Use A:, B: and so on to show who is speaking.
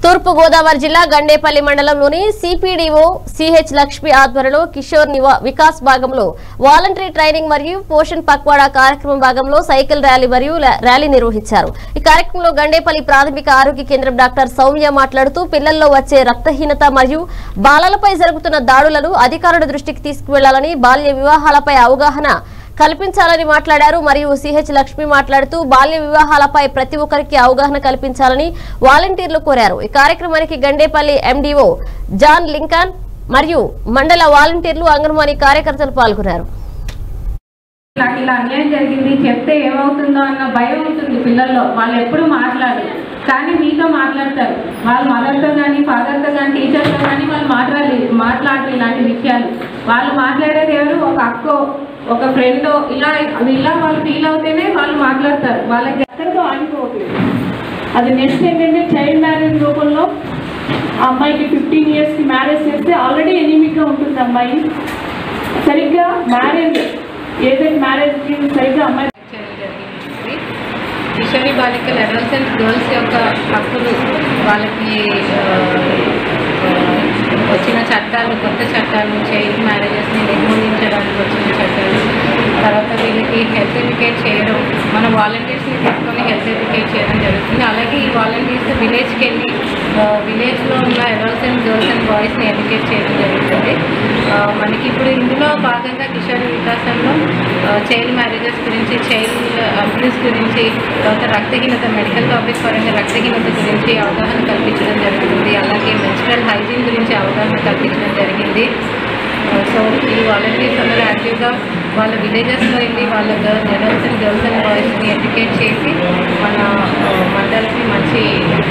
A: తూర్పు గోదావరి జిల్లా గండేపల్లి మండలంలోని సిపిడిఓ సిహెచ్ లక్ష్మి ఆధ్వర్యంలో కిషోర్ నివా- వికాస్ భాగంలో వాలంటరీ ట్రైనింగ్ మరియు పోషణ్ పక్వాడా కార్యక్రమం భాగంలో సైకిల్ ర్యాలీ మరియు లా- ర్యాలీ నిర్వహించారు ఈ కార్యక్రమంలో గండేపల్లి ప్రాథమిక ఆరోగ్య కేంద్రం డాక్టర్ సౌమ్య మాట్లాడుతూ పిల్లల్లో వచ్చే రక్తహీనత మరియు బాలలపై జరుగుతున్న దాడులను అధికారుల దృష్టికి తీసుకువెళ్లాలని బాల్య వివాహాలపై అవగాహన కల్పించాలని మాట్లాడారు మరియు సిహెచ్ లక్ష్మి మాట్లాడుతూ బాల్య వివాహాలపై ప్రతి ఒక్కరికి అవగాహన కల్పించాలని వాలంటీర్లు కోరారు ఈ కార్యక్రమానికి గండేపల్లి ఎండీఓ జాన్ లింకన్ మరియు మండల వాలంటీర్లు అంగన్వాడీ కార్యకర్తలు పాల్గొన్నారు
B: నాకు ఇలా అన్యాయం జరిగింది చెప్తే ఏమవుతుందో అన్న భయం ఉంటుంది పిల్లల్లో వాళ్ళు ఎప్పుడు మాట్లాడరు కానీ మీతో మాట్లాడతారు వాళ్ళ మదర్తో కానీ ఫాదర్తో కానీ టీచర్తో కానీ వాళ్ళు మాట్లాడాలి మాట్లాడరు ఇలాంటి విషయాలు వాళ్ళు మాట్లాడేది ఎవరు ఒక అక్కో ఒక ఫ్రెండో ఇలా ఇలా వాళ్ళు ఫీల్ అవుతేనే వాళ్ళు మాట్లాడతారు వాళ్ళకి
C: అక్కడితో ఆగిపోవట్లేదు అది నెక్స్ట్ ఏంటంటే చైల్డ్ మ్యారేజ్ రూపంలో ఆ అమ్మాయికి ఫిఫ్టీన్ ఇయర్స్కి మ్యారేజ్ చేస్తే ఆల్రెడీ ఎనిమిక్గా ఉంటుంది అమ్మాయి సరిగ్గా మ్యారేజ్ ఏదైతే మ్యారేజ్కి సరిగ్గా అమ్మాయి
B: చేయడం జరిగింది కిషోరి బాలికల అడల్సెంట్ గర్ల్స్ యొక్క హక్కులు వాళ్ళకి ఆ, ఆ, వచ్చిన చట్టాలు కొత్త చట్టాలు చైల్డ్ మ్యారేజెస్ని నిర్మూలించడానికి వచ్చిన చట్టాలు తర్వాత వీళ్ళకి హెల్త్ ఎడ్యుకేట్ చేయడం మన వాలంటీర్స్ని తీసుకొని హెల్త్ ఎడ్యుకేట్ చేయడం జరుగుతుంది అలాగే ఈ వాలంటీర్స్ విలేజ్కి వెళ్ళి విలేజ్లో ఉన్న అడల్సెంట్ గర్ల్స్ అండ్ బాయ్స్ని ఎడ్యుకేట్ చేయడం జరుగుతుంది ఆ, మనకి ఇప్పుడు ఇందులో భాగంగా కిషోర్ వికాసంలో చైల్డ్ మ్యారేజెస్ గురించి చైల్డ్ అబ్యూస్ గురించి తర్వాత రక్తహీనత మెడికల్ టాపిక్ పరంగా రక్తహీనత గురించి అవగాహన కల్పించడం జరుగుతుంది అలాగే మెన్స్ట్రల్ హైజీన్ గురించి అవగాహన కల్పించడం జరిగింది ఆ, సో ఈ వాలంటీర్స్ అందరూ యాక్టివ్గా వాళ్ళ విలేజెస్లో వెళ్ళి వాళ్ళ girl adults and girls and బాయ్స్ని ఎడ్యుకేట్ చేసి మన ఆ, మండలికి మంచి